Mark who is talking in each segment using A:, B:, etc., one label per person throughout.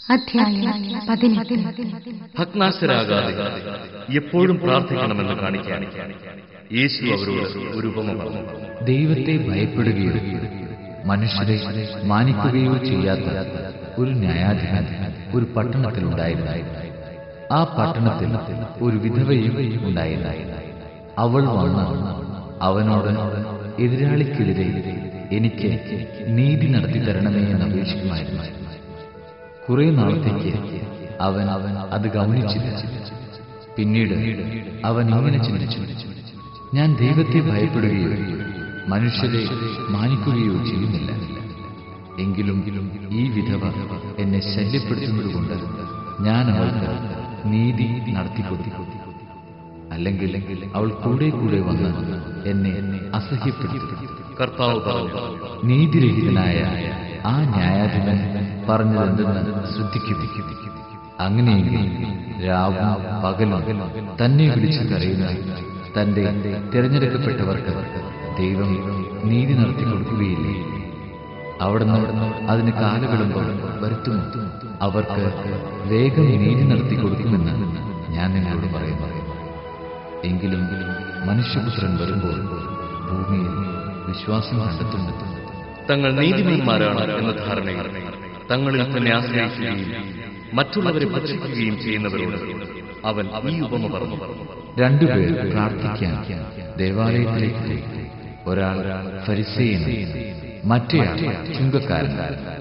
A: അധ്യായം പതിനെട്ട്
B: ഭഗ്നാശരാകാതെ എപ്പോഴും പ്രാർത്ഥിക്കണമെന്ന് കാണിക്കാൻ യേശു അവരോട് ഒരു ഉപമ പറഞ്ഞു
C: ദൈവത്തെ ഭയപ്പെടുകയോ മനുഷ്യരെ മാനിക്കുകയോ ചെയ്യാത്ത ഒരു ന്യായാധിപൻ ഒരു പട്ടണത്തിലുണ്ടായിരുന്നു ആ പട്ടണത്തിൽ ഒരു വിധവയും ഉണ്ടായിരുന്നു അവൾ വന്ന് അവനോട് എതിരാളിക്കെതിരെ എനിക്ക് നീതി നടത്തി തരണമേ എന്ന് അപേക്ഷിക്കുമായിരുന്നു കുറെ നാളത്തേക്ക് അവൻ അവൻ അത് ഗൗനിച്ചില്ല പിന്നീട് അവൻ ഇങ്ങനെ ചിന്തിച്ചു ഞാൻ ദൈവത്തെ ഭയപ്പെടുകയോ മനുഷ്യരെ മാനിക്കുകയോ ചെയ്യുന്നില്ല എങ്കിലും ഈ വിധവ എന്നെ ശല്യപ്പെടുത്തുന്നതുകൊണ്ട് ഞാൻ അവൾക്ക് നീതി നടത്തിക്കൊടുത്തു അല്ലെങ്കിൽ അവൾ കൂടെ കൂടെ വന്ന് എന്നെ അസഹ്യപ്പെടുത്തി
B: കർത്താവ് പറഞ്ഞു
C: നീതിരഹിതനായ ആ ന്യായാധിപൻ പറഞ്ഞതെന്തെന്ന് ശ്രദ്ധിക്കുന്നു അങ്ങനെയെങ്കിൽ രാവും പകലും തന്നെ വിളിച്ചു കരയുന്ന തന്റെ തിരഞ്ഞെടുക്കപ്പെട്ടവർക്ക് ദൈവം നീതി നടത്തി കൊടുക്കുകയില്ലേ അവിടുന്ന് അതിന് കാലവിളമ്പ് വരുത്തുന്നു അവർക്ക് വേഗം നീതി നടത്തി കൊടുക്കുമെന്ന് ഞാൻ നിങ്ങളോട് പറയുന്നു എങ്കിലും മനുഷ്യപുത്രൻ വരുമ്പോൾ ഭൂമിയിൽ വിശ്വാസം കണ്ടെത്തുന്നു
B: തങ്ങൾ നീതിമാന്മാരാണ് എന്ന ധാരണയിൽ തങ്ങളിൽ തന്നെ ആശ്രയിക്കുകയും മറ്റുള്ളവരെ ഭക്ഷിക്കുകയും ചെയ്യുന്നവരോട് അവൻ ഈ ഉപമ പറഞ്ഞു
C: രണ്ടുപേർ പ്രാർത്ഥിക്കാൻ ദേവാലയത്തിലേക്ക് പോയി ഒരാൾ ഫരിസേയൻ മറ്റേയാൾ ചുങ്കക്കാരൻ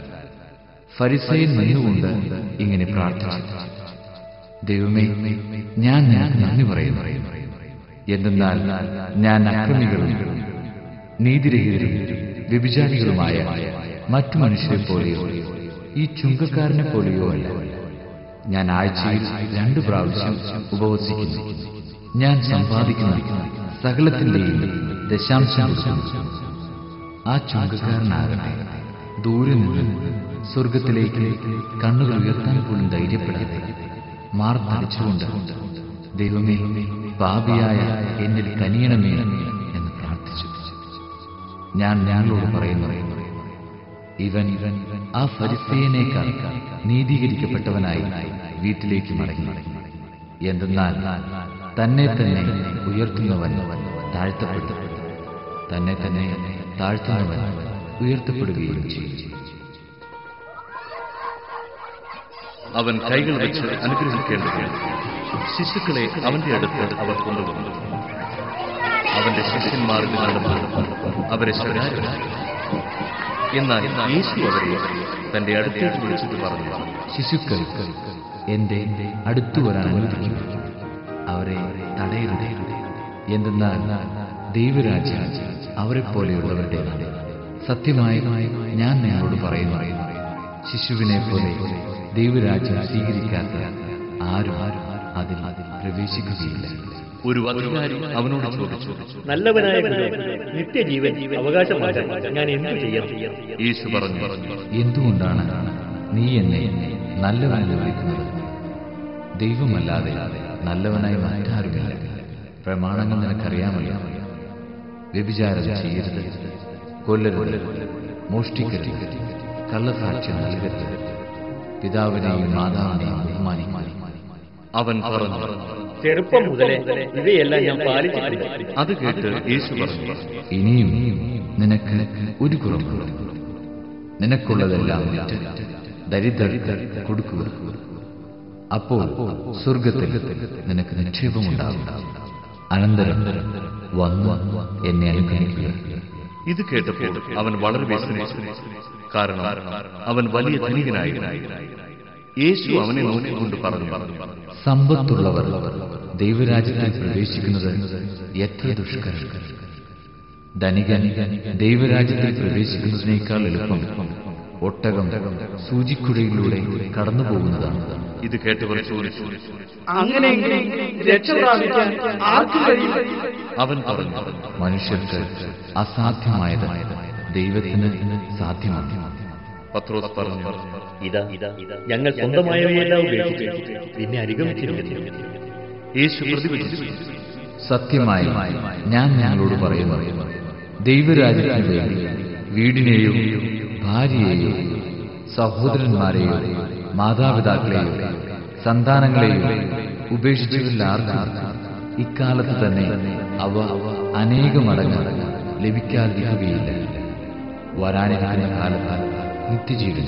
C: ഫരിസേയൻ നിന്നുകൊണ്ട് ഇങ്ങനെ പ്രാർത്ഥിച്ചു ദൈവമേ ഞാൻ നിനക്ക് നന്ദി പറയുന്നു എന്തെന്നാൽ ഞാൻ അക്രമികളും നീതിരഹിതരും വ്യഭിചാരികളുമായ മറ്റു മനുഷ്യരെ പോലെയോ ഈ ചുങ്കക്കാരനെ പോലെയോ അല്ല ഞാൻ ആഴ്ചയിൽ രണ്ടു പ്രാവശ്യം ഉപവസിക്കുന്നു ഞാൻ സമ്പാദിക്കുന്ന സകലത്തിന്റെയും ദശാംശം കൊടുക്കുന്നു ആ ചുങ്കക്കാരനാകട്ടെ ദൂരെ നിന്ന് സ്വർഗത്തിലേക്ക് കണ്ണുകൾ ഉയർത്താൻ പോലും ധൈര്യപ്പെടാതെ മാർത്തടിച്ചുകൊണ്ട് ദൈവമേ പാപിയായ എന്നിൽ കനിയണമേ എന്ന് പ്രാർത്ഥിച്ചു ഞാൻ ഞങ്ങളോട് പറയുന്നു ഇവൻ ഇവൻ ആ ഫരിസേനേക്കാൾ നീതീകരിക്കപ്പെട്ടവനായി വീട്ടിലേക്ക് മടങ്ങി എന്തെന്നാൽ തന്നെ തന്നെ ഉയർത്തുന്നവൻ താഴ്ത്തപ്പെട്ടു തന്നെ തന്നെ താഴ്ത്തുന്നവൻ ഉയർത്തപ്പെടുകയും ചെയ്യും
B: അവൻ കൈകൾ വെച്ച് അനുഗ്രഹിക്കേണ്ടതിന് ശിശുക്കളെ അവന്റെ അടുത്ത് അവർ കൊണ്ടുവന്നു അവന്റെ ശിഷ്യന്മാർക്ക് നടന്നു അവരെ ശകാരമായി എന്നാൽ യേശു അവരെ തന്റെ അടുത്തേക്ക് വിളിച്ചിട്ട് പറഞ്ഞു
C: ശിശുക്കൾ എന്റെ അടുത്തു വരാൻ അനുവദിക്കും അവരെ തടയരുതേ എന്തെന്നാൽ ദൈവരാജ്യം അവരെ പോലെയുള്ളവരുടേതാണ് സത്യമായി ഞാൻ നിങ്ങളോട് പറയുന്നു ശിശുവിനെ പോലെ ദൈവരാജ്യം സ്വീകരിക്കാത്ത ആരും അതിൽ പ്രവേശിക്കുകയില്ല
B: ഒരു അധികാരി അവനോട് ചോദിച്ചു
D: നല്ലവനായ ഗുരു നിത്യജീവൻ അവകാശമാക്കാൻ ഞാൻ എന്തു ചെയ്യണം
B: യേശു പറഞ്ഞു
C: എന്തുകൊണ്ടാണ് നീ എന്നെ നല്ലവനെന്ന് വിളിക്കുന്നത് ദൈവമല്ലാതെ നല്ലവനായി മറ്റാരുമില്ല പ്രമാണങ്ങൾ നിനക്കറിയാമല്ലോ വ്യഭിചാരം ചെയ്യരുത് കൊല്ലരുത് മോഷ്ടിക്കരുത് കള്ളസാക്ഷ്യം നൽകരുത് പിതാവിനെയും മാതാവിനെയും ബഹുമാനിക്കും
B: അവൻ പറഞ്ഞു
D: ചെറുപ്പം മുതലേ ഇവയെല്ലാം ഞാൻ പാലിച്ചിട്ടുണ്ട്
B: അത് കേട്ട് യേശു പറഞ്ഞു
C: ഇനിയും നിനക്ക് ഒരു കുറവുള്ളൂ നിനക്കുള്ളതെല്ലാം വിറ്റ് ദരിദ്രർക്ക് കൊടുക്കുക അപ്പോൾ സ്വർഗത്തിൽ നിനക്ക് നിക്ഷേപമുണ്ടാകും അനന്തരം വന്ന് എന്നെ അനുഗ്രഹിക്കുക
B: ഇത് കേട്ടപ്പോൾ അവൻ വളരെ വ്യസനിച്ചു കാരണം അവൻ വലിയ ധനികനായിരുന്നു യേശു അവനെ നോക്കിക്കൊണ്ട് പറഞ്ഞു
C: സമ്പത്തുള്ളവർ ദൈവരാജ്യത്തിൽ പ്രവേശിക്കുന്നത് എത്ര ദുഷ്കരം ധനികൻ ദൈവരാജ്യത്തിൽ പ്രവേശിക്കുന്നതിനേക്കാൾ എളുപ്പം ഒട്ടകം സൂചിക്കുഴയിലൂടെ കടന്നു പോകുന്നതാണ്
B: ഇത് കേട്ടവർ ചോദിച്ചു
E: അങ്ങനെയെങ്കിൽ രക്ഷ പ്രാപിക്കാൻ ആർക്കു കഴിയും
B: അവൻ പറഞ്ഞു
C: മനുഷ്യർക്ക് അസാധ്യമായത് ദൈവത്തിന് സാധ്യമാണ്
B: പത്രോസ് പറഞ്ഞു
D: ഇതാ ഞങ്ങൾ സ്വന്തമായവയെല്ലാം ഉപേക്ഷിച്ച് നിന്നെ അനുഗമിച്ചിരിക്കുന്നു
B: യേശു പ്രതിവചിച്ചു
C: സത്യമായി ഞാൻ ഞങ്ങളോട് പറയുന്നു ദൈവരാജ്യത്തിന് വേണ്ടി വീടിനെയോ ഭാര്യയെയോ സഹോദരന്മാരെയോ മാതാപിതാക്കളെയോ സന്താനങ്ങളെയോ ഉപേക്ഷിച്ചവരിൽ ആർക്കും ഇക്കാലത്ത് തന്നെ അവ അനേക മടങ്ങ് ലഭിക്കാതിരിക്കുകയില്ല വരാനിരിക്കുന്ന കാലത്ത് നിത്യജീവൻ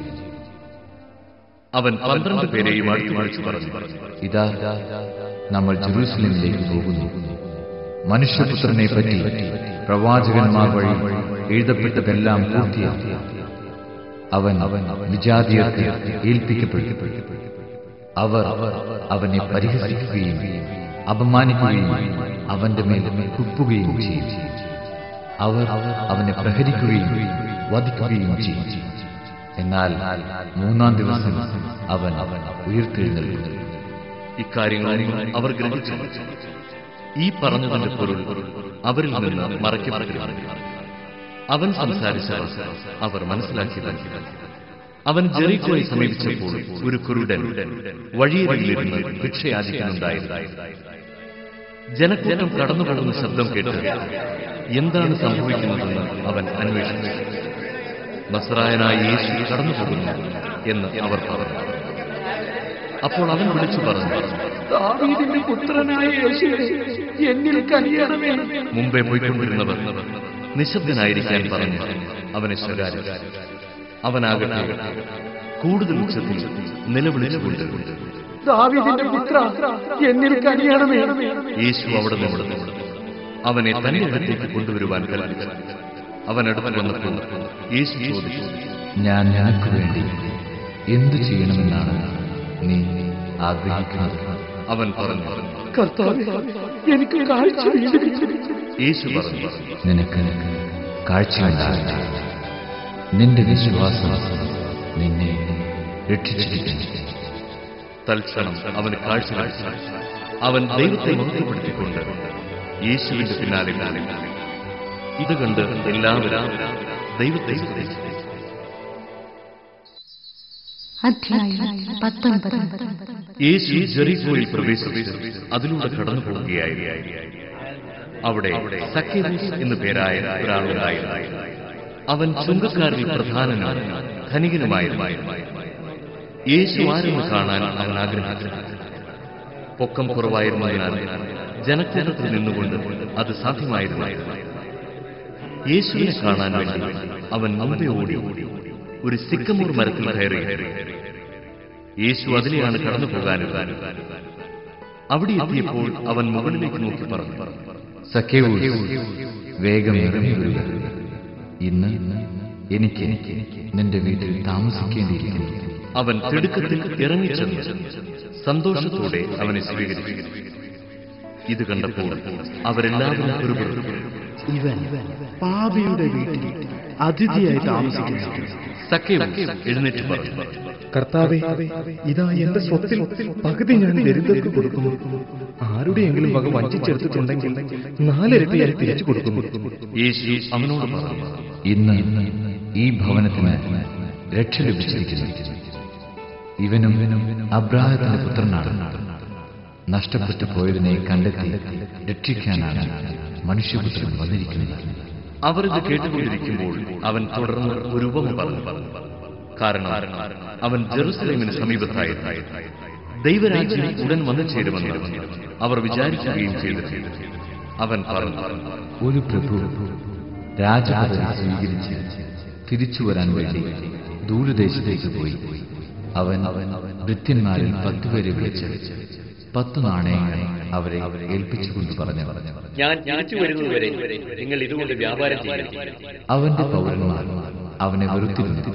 B: അവൻ പന്ത്രണ്ട് പേരെയും അടുത്തു വിളിച്ചു പറഞ്ഞു
C: ഇതാ നമ്മൾ ജെറൂസലേമിലേക്ക് പോകുന്നു മനുഷ്യപുത്രനെ പറ്റി പ്രവാചകന്മാർ വഴി എഴുതപ്പെട്ടതെല്ലാം പൂർത്തിയാക്കി അവൻ വിജാതിയർക്ക് ഏൽപ്പിക്കപ്പെട്ടു അവർ അവനെ പരിഹസിക്കുകയും അപമാനിക്കുകയും അവന്റെ മേൽ കുപ്പുകയും ചെയ്യും അവർ അവനെ പ്രഹരിക്കുകയും വധിക്കുകയും ചെയ്യും എന്നാൽ മൂന്നാം ദിവസം അവൻ ഉയർത്തെഴുന്നേൽക്കും
B: ഇക്കാര്യങ്ങളൊന്നും അവർ ഗ്രഹിച്ചു ഈ പറഞ്ഞതിന്റെ പൊരുൾ അവരിൽ നിന്ന് മറയ്ക്കപ്പെട്ടിരുന്നു അവൻ സംസാരിച്ചവർ അവർ മനസ്സിലാക്കിയത് അവൻ ജെറിക്കോയെ സമീപിച്ചപ്പോൾ ഒരു കുരുടൻ വഴിയരികിലിരുന്ന് ഭിക്ഷയാചിക്കുന്നുണ്ടായിരുന്നു ജനക്കൂട്ടം കടന്നുപോകുന്ന ശബ്ദം കേട്ട് എന്താണ് സംഭവിക്കുന്നതെന്ന് അവൻ അന്വേഷിച്ചു നസ്രായനായ യേശു കടന്നുപോകുന്നു എന്ന് അവർ പറഞ്ഞു അപ്പോൾ അവൻ വിളിച്ചു പറഞ്ഞു
E: ദാവീദിന്റെ പുത്രനായ യേശുവേ എന്നിൽ കനിയണമേ
B: മുമ്പേ പോയിക്കൊണ്ടിരുന്നവർ നിശബ്ദനായിരിക്കാൻ പറഞ്ഞു അവനെ സ്വകാര്യം അവനാകട്ടെ കൂടുതൽ ഉച്ചത്തിൽ നിലവിളിച്ചുകൊണ്ട്
E: ദാവീദിന്റെ പുത്ര എന്നിൽ കനിയണമേ
B: യേശു അവിടെ നിന്ന് അവനെ തന്റെ അടുത്തേക്ക് കൊണ്ടുവരുവാൻ കൽപ്പിച്ചു അവൻ അടുത്ത് വന്നപ്പോൾ യേശു ചോദിച്ചു
C: ഞാൻ നിനക്ക് വേണ്ടി എന്തു ചെയ്യണമെന്നാണ് നീ ആഗ്രഹിക്കുന്നത്
B: അവൻ പറഞ്ഞു
E: കർത്താവേ എനിക്ക് കാഴ്ച വീണ്ടെടുക്കും
B: യേശു പറഞ്ഞു
C: നിനക്ക് കാഴ്ചയുണ്ടാകട്ടെ നിന്റെ വിശ്വാസം നിന്നെ രക്ഷിച്ചിരിക്കുന്നു
B: തൽക്ഷണം അവന് കാഴ്ച ലഭിച്ചു. അവൻ ദൈവത്തെ മഹത്വപ്പെടുത്തിക്കൊണ്ട് യേശുവിന്റെ പിന്നാലെ പിന്നാലെ ഇത് കണ്ട് എല്ലാവരും ദൈവത്തെ സ്തുതിച്ചു
A: അധ്യായം പത്തൊൻപത്
B: യേശു ജെറിക്കോയിൽ പ്രവേശിച്ച് അതിലൂടെ കടന്നു പോവുകയായിരുന്നു അവിടെ സഖ്യദൂസ് എന്നു പേരായ ഒരാളുണ്ടായിരുന്നു അവൻ ചുങ്കക്കാരിൽ പ്രധാനനും ധനികനുമായിരുന്നു യേശു ആരെന്ന് കാണാൻ അവൻ ആഗ്രഹിച്ചു പൊക്കം കുറവായിരുന്നതിനാൽ ജനക്കൂട്ടത്തിൽ നിന്നുകൊണ്ട് അത് സാധ്യമായിരുന്നില്ല യേശുവിനെ കാണാൻ വേണ്ടി അവൻ മുമ്പേ ഓടി ഒരു സിക്കമൂർ മരത്തിൽ കയറി യേശു അതിലെയാണ് കടന്നു പോകാനുള്ളത് അവിടെ എത്തിയപ്പോൾ അവൻ മുകളിലേക്ക് നോക്കി പറഞ്ഞു
C: സഖ്യവൂസ് വേഗം ഇറങ്ങി വരിക ഇന്ന് എനിക്ക് നിന്റെ വീട്ടിൽ താമസിക്കേണ്ടിയിരിക്കുന്നു
B: അവൻ തിടുക്കത്തിൽ ഇറങ്ങിച്ചെന്ന് സന്തോഷത്തോടെ അവനെ സ്വീകരിച്ചു ഇത് കണ്ടപ്പോൾ അവരെല്ലാവരും കുറുകുറു
E: ഇവൻ പാപിയുടെ വീട്ടിൽ അതിഥിയായി താമസിക്കുന്നു
B: സഖ്യവും എഴുന്നേറ്റ് പറഞ്ഞു
F: കർത്താവെ ഇതാ എന്റെ സ്വത്തിൽ പകുതി ഞാൻ ദരിദ്രർക്ക് കൊടുക്കുന്നു ആരുടെയെങ്കിലും വക വഞ്ചിച്ചെടുത്തിട്ടുണ്ടെങ്കിൽ നാലിരട്ടിയായി തിരിച്ചു കൊടുക്കുന്നു
B: യേശു അവനോട് പറഞ്ഞു
C: ഇന്ന് ഈ ഭവനത്തിന് രക്ഷ ലഭിച്ചിരിക്കുന്നു ഇവനും അബ്രാഹത്തിന്റെ പുത്രനാണ് നഷ്ടപ്പെട്ടു പോയതിനെ കണ്ടെത്തി രക്ഷിക്കാനാണ് മനുഷ്യപുത്രൻ വന്നിരിക്കുന്നത്
B: അവർ ഇത് കേട്ടുകൊണ്ടിരിക്കുമ്പോൾ അവൻ തുടർന്ന് ഒരു ഉപമ പറഞ്ഞു കാരണം അവൻ ജെറുസലേമിന് സമീപത്തായിരുന്നു ദൈവരാജ്യം ഉടൻ വന്നു ചേരുമെന്ന് അവർ വിചാരിക്കുകയും ചെയ്തിരുന്നു അവൻ പറഞ്ഞു
C: ഒരു പ്രഭു രാജപദവി സ്വീകരിച്ച് തിരിച്ചു വരാൻ വേണ്ടി ദൂരദേശത്തേക്ക് പോയി അവൻ ഭൃത്യന്മാരിൽ പത്തുപേരെ വിളിച്ച് പത്തു നാണയങ്ങൾ അവരെ ഏൽപ്പിച്ചുകൊണ്ട് പറഞ്ഞു
D: ഞാൻ തിരിച്ചു വരുന്നതുവരെ നിങ്ങൾ ഇതുകൊണ്ട് വ്യാപാരം ചെയ്യണം
C: അവന്റെ പൗരന്മാർ അവനെ വെറുത്തിരുന്നു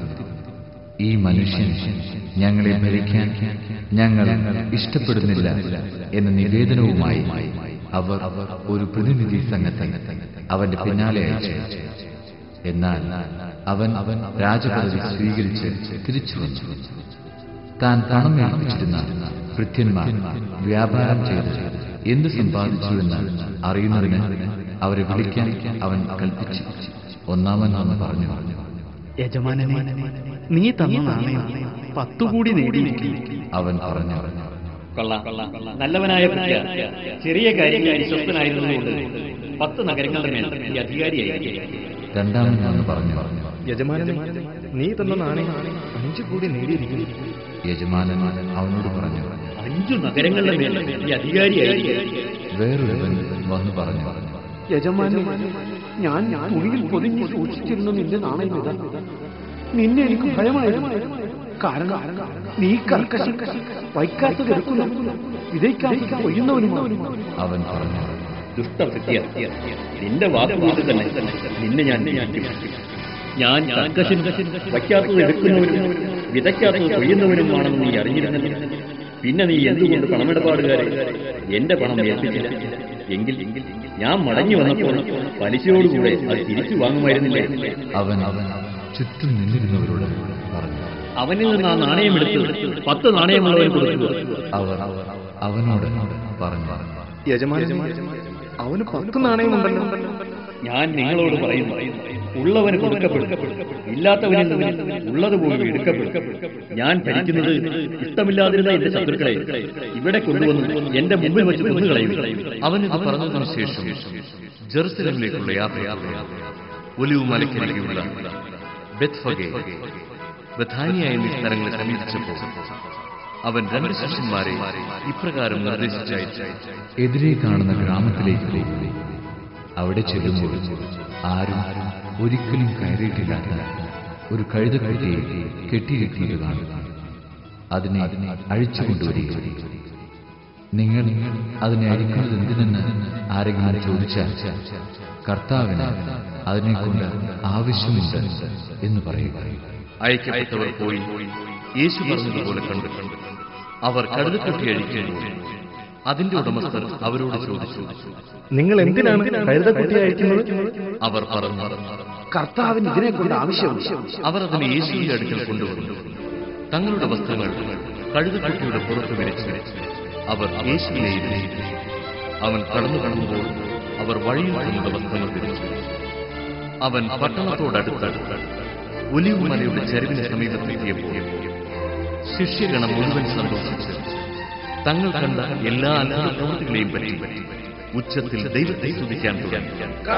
C: ഈ മനുഷ്യൻ ഞങ്ങളെ ഭരിക്കാൻ ഞങ്ങൾ ഇഷ്ടപ്പെടുന്നില്ല എന്ന നിവേദനവുമായി അവർ ഒരു പ്രതിനിധി സംഘത്തെ അവന്റെ പിന്നാലെ അയച്ചു എന്നാൽ അവൻ അവൻ രാജപദവി സ്വീകരിച്ച് തിരിച്ചു വന്നു താൻ പണം ഏൽപ്പിച്ചിരുന്ന ഭൃത്യന്മാർ വ്യാപാരം ചെയ്ത് എന്ത് സമ്പാദിച്ചുവെന്ന് അറിയുന്നതിന് അവരെ വിളിക്കാൻ അവൻ കൽപ്പിച്ചു ഒന്നാമൻ വന്ന് പറഞ്ഞു
E: യജമാനനെ നീ തന്ന നാണയം പത്തുകൂടി നേടിയിരിക്കുന്നു
C: അവൻ പറഞ്ഞു
D: കൊള്ളാം നല്ലവനായ ഭൃത്യ ചെറിയ കാര്യങ്ങളിൽ വിശ്വസ്തനായിരുന്നതുകൊണ്ട് പത്ത് നഗരങ്ങളുടെ മേൽ ഈ അധികാരിയായിരിക്കും
C: രണ്ടാമൻ വന്ന് പറഞ്ഞു
F: യജമാനനെ നീ തന്ന നാണയം അഞ്ചു കൂടി നേടിയിരിക്കുന്നു
C: യജമാനൻ അവനോട് പറഞ്ഞു
D: അഞ്ചു നഗരങ്ങളുടെ മേൽ ഈ അധികാരിയായിരിക്കും
C: വേറൊരുവൻ വന്നു പറഞ്ഞു
E: യജമാനെ ഞാൻ തുണിയിൽ പൊതിഞ്ഞ് സൂക്ഷിച്ചിരുന്ന നിന്റെ നാണയം ഇതാ നിന്നെ എനിക്ക് ഭയമായിരുന്നു കാരണം നീ കർക്കശി വൈക്കാത്തത് എടുക്കുന്നു വിതയ്ക്കാത്തത് കൊയ്യുന്നവനുമാണ്
C: അവൻ പറഞ്ഞു
D: ദുഷ്ടഭൃത്യ നിന്റെ വാക്കുകൊണ്ട് തന്നെ നിന്നെ ഞാൻ മാറ്റും ഞാൻ കർക്കശൻ വയ്ക്കാത്തത് എടുക്കുന്നവനും വിതയ്ക്കാത്തത് കൊയ്യുന്നവനുമാണെന്ന് നീ അറിഞ്ഞിരുന്നില്ല പിന്നെ നീ എന്തുകൊണ്ട് പണമിടപാടുകാരെ എന്റെ പണം ഏൽപ്പിച്ചില്ല എങ്കിൽ ഞാൻ മടങ്ങി വന്നപ്പോൾ പലിശയോടുകൂടെ അത് തിരിച്ചു വാങ്ങുമായിരുന്നില്ലേ
C: അവൻ അവൻ ചുറ്റും നിന്നിരുന്നവരോട് പറഞ്ഞു
D: അവനിൽ നിന്ന് ആ നാണയം എടുത്ത് പത്ത് നാണയമുള്ളവന് കൊടുക്കുക
C: അവർ അവനോട് പറഞ്ഞു
F: യജമാനൻ അവന് പത്ത് നാണയമുണ്ടല്ലോ
D: ഞാൻ നിങ്ങളോട് പറയുന്നു ഉള്ളവന് കൊടുക്കപ്പെടും ഇല്ലാത്തവനിൽ നിന്ന് ഉള്ളതുപോലും എടുക്കപ്പെടും ഞാൻ ഭരിക്കുന്നത് ഇഷ്ടമില്ലാതിരുന്ന എന്റെ ശത്രുക്കളെ ഇവിടെ കൊണ്ടുവന്ന് എന്റെ മുമ്പിൽ വെച്ച് കൊന്നുകളയും
B: അവനിത് പറഞ്ഞതിനു ശേഷം ജെറുസലമിലേക്കുള്ള യാത്രയാത്ര ഒലിവ് മലക്കരികെയുള്ള ബെത്ഫഗെ ബഥാനിയ എന്നീ സ്ഥലങ്ങളെ സമീപിച്ചപ്പോൾ അവൻ രണ്ട് ശിഷ്യന്മാരെ ഇപ്രകാരം നിർദ്ദേശിച്ചയച്ചു
C: എതിരെ കാണുന്ന ഗ്രാമത്തിലേക്ക് പോയി അവിടെ ചെല്ലുമ്പോൾ ആരും ഒരിക്കലും കയറിയിട്ടില്ലാത്ത ഒരു കഴുതക്കുട്ടിയെ കെട്ടിയിരിക്കുന്നത് കാണുക അതിനെ അഴിച്ചു കൊണ്ടുവരിക നിങ്ങൾ അതിനെ അഴിക്കുന്നത് എന്തിനെന്ന് ആരെങ്കിലും ചോദിച്ചാൽ കർത്താവിന് അതിനെക്കൊണ്ട് ആവശ്യമുണ്ട് എന്ന് പറയുക
B: അയക്കപ്പെട്ടവർ പോയി യേശു പറഞ്ഞതുപോലെ കണ്ടു അവർ കഴുതക്കുട്ടി അഴിക്കുമ്പോൾ അതിന്റെ ഉടമസ്ഥർ അവരോട് ചോദിച്ചു
F: നിങ്ങൾ എന്തിനാണ് കഴുതക്കുട്ടിയെ അയക്കുന്നത്
B: അവർ പറഞ്ഞു
E: കർത്താവിന് ഇതിനെ കൊണ്ട് ആവശ്യമില്ല
B: അവർ അതിനെ യേശുവിന്റെ അടുക്കൽ കൊണ്ടുവന്നു തങ്ങളുടെ വസ്ത്രങ്ങൾ കഴുതക്കുട്ടിയുടെ പുറത്ത് വിരിച്ചു അവർ യേശുവിനെ ഇരുത്തി അവൻ കടന്നു കടന്നുമ്പോൾ അവർ വഴിയിൽ തങ്ങളുടെ വസ്ത്രങ്ങൾ വിരിച്ചു അവൻ പട്ടണത്തോടടുത്തടുത്ത് ഒലിവ് മലയുടെ ചരിവിന് സമീപത്തെത്തിയപ്പോൾ ശിഷ്യഗണം മുഴുവൻ സന്തോഷിച്ചു തങ്ങൾ കണ്ട എല്ലാ അത്ഭുത പ്രവൃത്തികളെയും പറ്റി ഉച്ചത്തിൽ ദൈവത്തെ സ്തുതിക്കാൻ തുടങ്ങി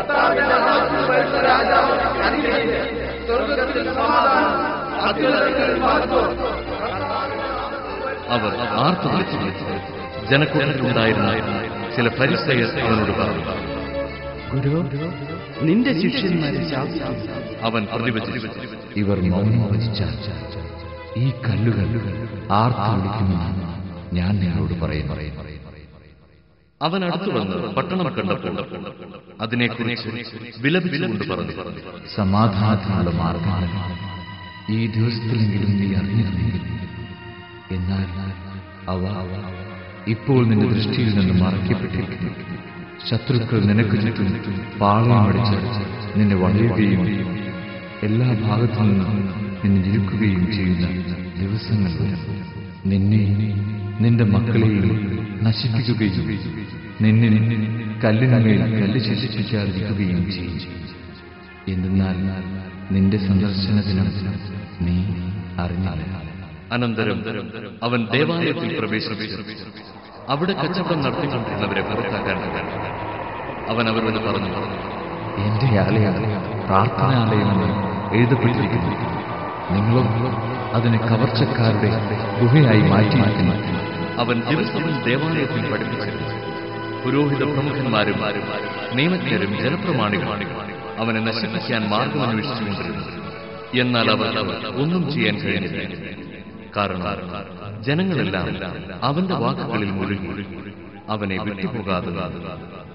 B: അവർ ആർത്തു വിളിച്ചു ജനക്കൂട്ടത്തിലുണ്ടായിരുന്ന ചില പരിസയർ അവനോട് പറഞ്ഞു
E: ഗുരു നിന്റെ ശിഷ്യന്മാരെ ശാസിക്കുന്നു
B: അവൻ പ്രതിവചിച്ചു
C: ഇവർ മൗനം വചിച്ചാൽ ഈ കല്ലുകൾ ആർത്തു വിളിക്കുമെന്ന് ഞാൻ നിങ്ങളോട് പറയുന്നു
B: അവൻ അടുത്തു വന്ന് പട്ടണം കണ്ടപ്പോൾ അതിനെക്കുറിച്ച് വിലപിച്ചുകൊണ്ട് പറഞ്ഞു
C: സമാധാനത്തിനുള്ള മാർഗങ്ങൾ ഈ ദിവസത്തിലെങ്കിലും നീ അറിഞ്ഞിരുന്നെങ്കിൽ എന്നാൽ അവ ഇപ്പോൾ നിന്റെ ദൃഷ്ടിയിൽ നിന്ന് മറയ്ക്കപ്പെട്ടിരിക്കുന്നു ശത്രുക്കൾ നിനക്ക് ചുറ്റും പാളയമടിച്ച് നിന്നെ വളയുകയും എല്ലാ ഭാഗത്തു നിന്നും നിന്നെ ഞെരുക്കുകയും ചെയ്യുന്ന ദിവസങ്ങൾ വരും നിന്നെ നിന്റെ മക്കളെയും നശിപ്പിക്കുകയും നിന്നെ കല്ലിന്മേൽ കല്ല് ശേഷിപ്പിക്കാതിരിക്കുകയും ചെയ്യും എന്തെന്നാൽ നിന്റെ സന്ദർശന ദിനം നീ അറിഞ്ഞില്ല
B: അനന്തരം അവൻ ദേവാലയത്തിൽ പ്രവേശിച്ചു അവിടെ കച്ചവടം നടത്തിക്കൊണ്ടിരുന്നവരെ പുറത്താക്കാൻ തുടങ്ങി. അവൻ അവരോട് പറഞ്ഞു
C: എന്റെ ആലയം പ്രാർത്ഥനാലയമെന്ന് എഴുതപ്പെട്ടിരിക്കുന്നു നിങ്ങളോ അതിനെ കവർച്ചക്കാരുടെ ഗുഹയായി മാറ്റിയിരിക്കുന്നു
B: അവൻ ദിവസവും ദേവാലയത്തിൽ പഠിപ്പിച്ചിരുന്നു പുരോഹിത പ്രമുഖന്മാരും നിയമജ്ഞരും ജനപ്രമാണികളും അവനെ നശിപ്പിക്കാൻ മാർഗം അന്വേഷിച്ചുകൊണ്ടിരുന്നു എന്നാൽ അവർ ഒന്നും ചെയ്യാൻ കഴിഞ്ഞില്ല കാരണം ജനങ്ങളെല്ലാം അവന്റെ വാക്കുകളിൽ മുഴുകി അവനെ വിട്ടുപോകാതെ